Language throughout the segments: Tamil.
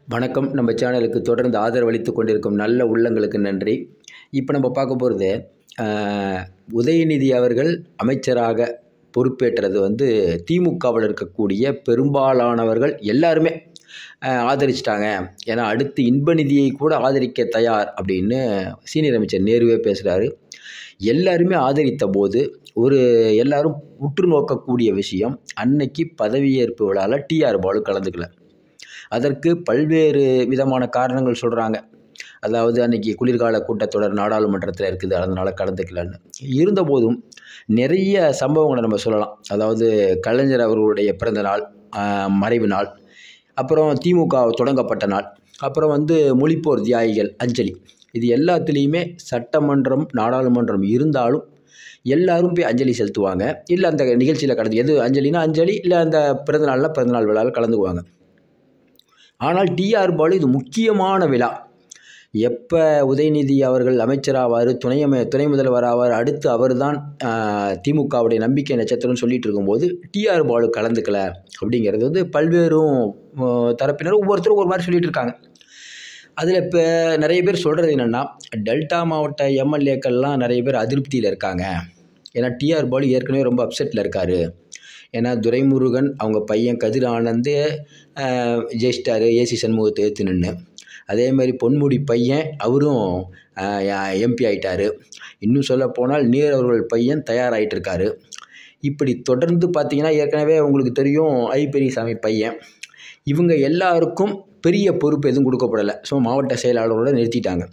வணக்கம் நம்ம சேனலுக்கு தொடர்ந்து ஆதரவளித்து கொண்டிருக்கும் நல்ல உள்ளங்களுக்கு நன்றி இப்போ நம்ம பார்க்க போகிறது உதயநிதி அவர்கள் அமைச்சராக பொறுப்பேற்றது வந்து திமுகவில் இருக்கக்கூடிய பெரும்பாலானவர்கள் எல்லாருமே ஆஹ், ஆதரிச்சிட்டாங்க ஏன்னா அடுத்து இன்ப நிதியை கூட ஆதரிக்க தயார் அப்படின்னு சீனியர் அமைச்சர் நேருவே பேசுகிறாரு எல்லாருமே ஆதரித்த போது ஒரு எல்லாரும் உற்று நோக்கக்கூடிய விஷயம் அன்னைக்கு பதவியேற்பு விழாவில் டிஆர் பாலு கலந்துக்கல அதற்கு பல்வேறு விதமான காரணங்கள் சொல்கிறாங்க அதாவது அன்னைக்கு குளிர்கால கூட்டத்தொடர் நாடாளுமன்றத்தில் இருக்குது அதனால் கலந்துக்கலன்னு இருந்தபோதும் நிறைய சம்பவங்களை நம்ம சொல்லலாம் அதாவது கலைஞர் அவர்களுடைய பிறந்த நாள் ஆஹ், மறைவு நாள் அப்புறம் திமுக தொடங்கப்பட்ட நாள் அப்புறம் வந்து மொழிப்போர் தியாகிகள் அஞ்சலி இது எல்லாத்துலேயுமே சட்டமன்றம் நாடாளுமன்றம் இருந்தாலும் எல்லாரும் போய் அஞ்சலி செலுத்துவாங்க இல்லை அந்த நிகழ்ச்சியில் கலந்து எது அஞ்சலினா அஞ்சலி இல்லை அந்த பிறந்தநாளில் பிறந்தநாள் விழாவில் கலந்துக்குவாங்க ஆனால் டிஆர் பாலு இது முக்கியமான விழா எப்போ உதயநிதி அவர்கள் அமைச்சராவார் துணை அமை துணை முதல்வர் ஆவார் அடுத்து அவர் தான் திமுகவுடைய நம்பிக்கை நட்சத்திரம்னு சொல்லிட்டு இருக்கும்போது டிஆர் பாலு கலந்துக்கல அப்படிங்கிறது வந்து பல்வேறும் ஆஹ், தரப்பினர் ஒவ்வொருத்தரும் ஒரு மாதிரி சொல்லிட்டு இருக்காங்க அதில் இப்போ நிறைய பேர் சொல்கிறது என்னென்னா டெல்டா மாவட்ட எம்எல்ஏக்கள்லாம் நிறைய பேர் அதிருப்தியில் இருக்காங்க ஏன்னா டிஆர் பாலு ஏற்கனவே ரொம்ப அப்செட்டில் இருக்கார் ஏன்னா துரைமுருகன் அவங்க பையன் கதிர் ஆனந்து ஆஹ், ஜெயிச்சிட்டாரு ஏசி சண்முகத்தை ஏற்று நின்று அதே மாதிரி பொன்முடி பையன் அவரும் எம்பி ஆயிட்டாரு இன்னும் சொல்ல போனால் நீர் அவர்கள் பையன் தயாராகிட்டு இருக்காரு இப்படி தொடர்ந்து பார்த்தீங்கன்னா ஏற்கனவே உங்களுக்கு தெரியும் ஐ பெரியசாமி பையன் இவங்க எல்லாருக்கும் பெரிய பொறுப்பு எதுவும் கொடுக்கப்படலை ஸோ மாவட்ட செயலாளரோட நிறுத்திட்டாங்க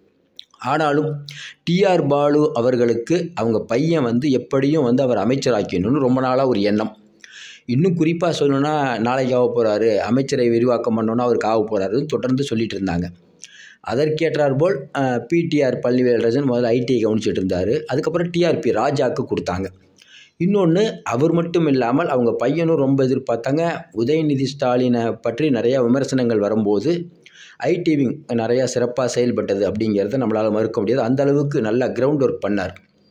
ஆனாலும் டிஆர் பாலு அவர்களுக்கு அவங்க பையன் வந்து எப்படியும் வந்து அவர் அமைச்சராக்கணும்னு ரொம்ப நாளாக ஒரு எண்ணம் இன்னும் குறிப்பாக சொல்லணும்னா நாளைக்கு ஆக போகிறாரு அமைச்சரை விரிவாக்கம் பண்ணோன்னா அவருக்கு ஆக போகிறாருன்னு தொடர்ந்து சொல்லிட்டு இருந்தாங்க அதற்கேற்றார் போல் பிடிஆர் பழனிவேல்ராஜன் முதல்ல ஐடிஐ கவனிச்சிட்டு இருந்தார் அதுக்கப்புறம் டிஆர்பி ராஜாவுக்கு கொடுத்தாங்க இன்னொன்று அவர் மட்டும் இல்லாமல் அவங்க பையனும் ரொம்ப எதிர்பார்த்தாங்க உதயநிதி ஸ்டாலினை பற்றி நிறையா விமர்சனங்கள் வரும்போது ஐடி விங் நிறையா சிறப்பாக செயல்பட்டது அப்படிங்கிறத நம்மளால் மறுக்க முடியாது அந்த அளவுக்கு நல்லா கிரவுண்ட் ஒர்க் பண்ணார்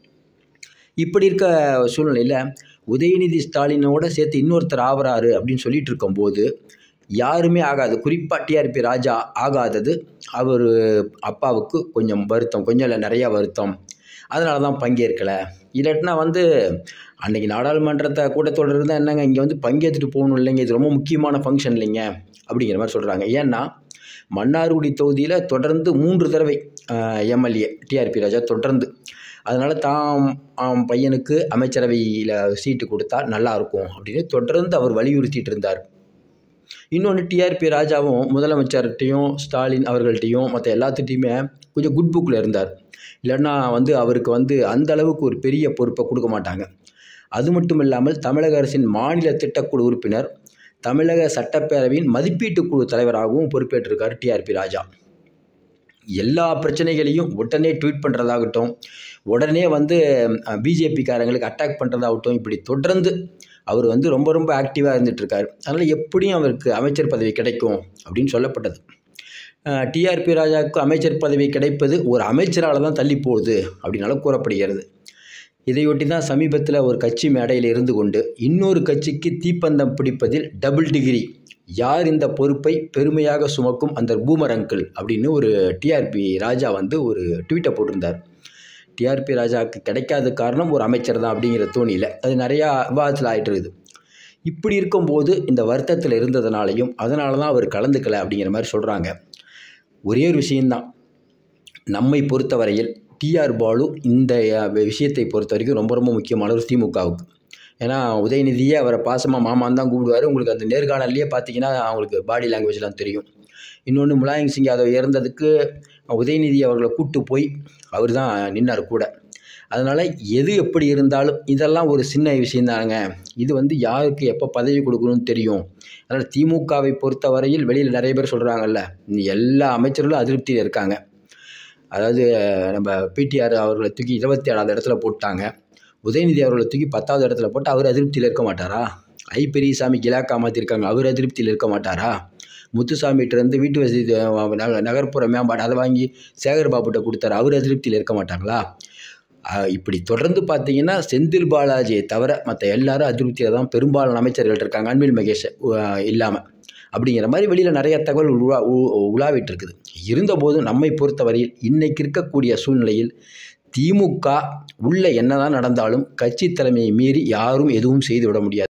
இப்படி இருக்க சூழ்நிலையில் உதயநிதி ஸ்டாலினோட சேர்த்து இன்னொருத்தர் ஆவறாரு அப்படின்னு சொல்லிட்டு இருக்கும்போது யாருமே ஆகாது குறிப்பாக டிஆர்பி ராஜா ஆகாதது அவர் அப்பாவுக்கு கொஞ்சம் வருத்தம் கொஞ்சம் இல்லை நிறையா வருத்தம் அதனால தான் பங்கேற்கலை இல்லாட்டினா வந்து அன்னைக்கு நாடாளுமன்றத்தை கூட்டத்தொடர் இருந்தால் என்னங்க இங்கே வந்து பங்கேற்றுட்டு போகணும் இல்லைங்க இது ரொம்ப முக்கியமான ஃபங்க்ஷன் இல்லைங்க அப்படிங்கிற மாதிரி சொல்கிறாங்க ஏன்னா மன்னார்குடி தொகுதியில் தொடர்ந்து மூன்று தடவை எம்எல்ஏ டிஆர்பி ராஜா தொடர்ந்து அதனால் தாம் ஆம், பையனுக்கு அமைச்சரவையில் சீட்டு கொடுத்தா நல்லாயிருக்கும் அப்படின்னு தொடர்ந்து அவர் வலியுறுத்திட்டு இருந்தார் இன்னொன்று டிஆர்பி ராஜாவும் முதலமைச்சர்கிட்டையும் ஸ்டாலின் அவர்கள்ட்டையும் மற்ற எல்லாத்துட்டையுமே கொஞ்சம் குட் புக்கில் இருந்தார் இல்லைன்னா வந்து அவருக்கு வந்து அந்த அளவுக்கு ஒரு பெரிய பொறுப்பை கொடுக்க மாட்டாங்க அது மட்டும் இல்லாமல் தமிழக அரசின் மாநில திட்டக்குழு உறுப்பினர் தமிழக சட்டப்பேரவையின் மதிப்பீட்டு குழு தலைவராகவும் பொறுப்பேற்றிருக்கார் டிஆர்பி ராஜா எல்லா பிரச்சனைகளையும் உடனே ட்வீட் பண்ணுறதாகட்டும் உடனே வந்து பிஜேபிக்காரங்களுக்கு அட்டாக் பண்ணுறதாகட்டும் இப்படி தொடர்ந்து அவர் வந்து ரொம்ப ரொம்ப ஆக்டிவாக இருந்துகிட்ருக்காரு அதனால் எப்படியும் அவருக்கு அமைச்சர் பதவி கிடைக்கும் அப்படின்னு சொல்லப்பட்டது டிஆர்பி ராஜாவுக்கு அமைச்சர் பதவி கிடைப்பது ஒரு அமைச்சரால் தான் தள்ளி போகுது அப்படின்னாலும் கூறப்படுகிறது இதையொட்டி தான் சமீபத்தில் ஒரு கட்சி மேடையில் இருந்து கொண்டு இன்னொரு கட்சிக்கு தீப்பந்தம் பிடிப்பதில் டபுள் டிகிரி யார் இந்த பொறுப்பை பெருமையாக சுமக்கும் அந்த பூமர் அங்கிள் அப்படின்னு ஒரு டிஆர்பி ராஜா வந்து ஒரு ட்வீட்டை போட்டிருந்தார் டிஆர்பி ராஜாவுக்கு கிடைக்காத காரணம் ஒரு அமைச்சர் தான் அப்படிங்கிற தோணியில் அது நிறையா விவாதத்தில் ஆயிட்டு இருக்குது இப்படி இருக்கும்போது இந்த வருத்தத்தில் இருந்ததுனாலையும் அதனால தான் அவர் கலந்துக்கலை அப்படிங்கிற மாதிரி சொல்கிறாங்க ஒரே ஒரு விஷயந்தான் நம்மை பொறுத்தவரையில் டிஆர் பாலு இந்த அஹ், விஷயத்தை பொறுத்த வரைக்கும் ரொம்ப ரொம்ப முக்கியமானவர் திமுகவுக்கு ஏன்னா உதயநிதியே அவரை பாசமாக மாமான்னு தான் கூப்பிடுவார் உங்களுக்கு அந்த நேர்காணல்லையே பார்த்தீங்கன்னா அவங்களுக்கு பாடி லாங்குவேஜ்லாம் தெரியும் இன்னொன்று முலாயம் சிங் யாதவ் இறந்ததுக்கு உதயநிதி அவர்களை கூட்டு போய் அவர் தான் நின்னார் கூட அதனால் எது எப்படி இருந்தாலும் இதெல்லாம் ஒரு சின்ன விஷயந்தானுங்க இது வந்து யாருக்கு எப்போ பதவி கொடுக்கணும்னு தெரியும் அதனால் திமுகவை பொறுத்தவரையில் வெளியில் நிறைய பேர் சொல்கிறாங்கல்ல எல்லா அமைச்சர்களும் அதிருப்தியில் இருக்காங்க அதாவது நம்ம பிடிஆர் அவர்களை தூக்கி இருபத்தி ஏழாவது இடத்துல போட்டாங்க உதயநிதி அவர்களை தூக்கி பத்தாவது இடத்துல போட்டு அவர் அதிருப்தியில் இருக்க மாட்டாரா ஐ பெரியசாமி கிலாக்கா மாற்றிருக்காங்க அவர் அதிருப்தியில் இருக்க மாட்டாரா முத்துசாமிகிட்டேருந்து வீட்டு வசதி அஹ், நக- நகர்ப்புற மேம்பாடு அதை வாங்கி சேகர் பாபுட்ட கொடுத்தாரு அவர் அதிருப்தியில் இருக்க மாட்டாங்களா அஹ், இப்படி தொடர்ந்து பார்த்தீங்கன்னா செந்தில் பாலாஜியை தவிர மற்ற எல்லாரும் அதிருப்தியில் தான் பெரும்பாலான அமைச்சர்கள் இருக்காங்க அன்பில் மகேஷ் இல்லாமல் அப்படிங்கிற மாதிரி வெளியில் நிறைய தகவல் உலா உ- உலாவிட்டு இருக்குது இருந்தபோதும் நம்மை பொறுத்தவரையில் இன்னைக்கு இருக்கக்கூடிய சூழ்நிலையில் திமுக உள்ள என்னதான் நடந்தாலும் கட்சி தலைமையை மீறி யாரும் எதுவும் செய்து விட முடியாது